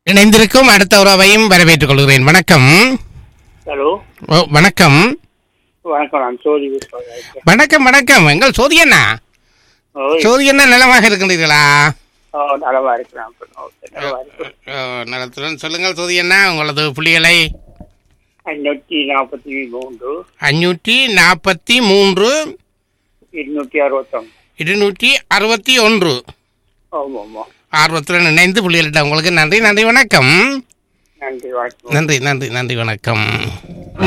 இணைந்திருக்கும் அடுத்த உறவையும் வரவேற்றுக் கொள்கிறேன் வணக்கம் ஹலோ ஓ வணக்கம் வணக்கம் நான் சோதி பேசுகிறேன். வணக்கம் வணக்கம் எங்கள் சோதி அண்ணா ஓய், சோதி அண்ணா நலமாக இருக்கின்றீர்களா ஓ, நலமா இருக்கிறேன் ஓகே, நலமா இருக்கிறேன். ஓ, நலத்துடன் சொல்லுங்கள் சோதி அண்ணா உங்களது புள்ளிகளை ஐநூற்றி நாற்பத்தி மூன்று அஞ்சூற்றி நாற்பத்தி மூன்று இருநூற்றி அறுபத்தொன்று இருநூற்றி அறுபத்தி ஒன்று ஆமாம் ஆமாம் ஆர்வத்துடன் இணைந்து புள்ளிகளிட்ட உங்களுக்கு நன்றி நன்றி வணக்கம் நன்றி வணக்கம் நன்றி நன்றி நன்றி வணக்கம்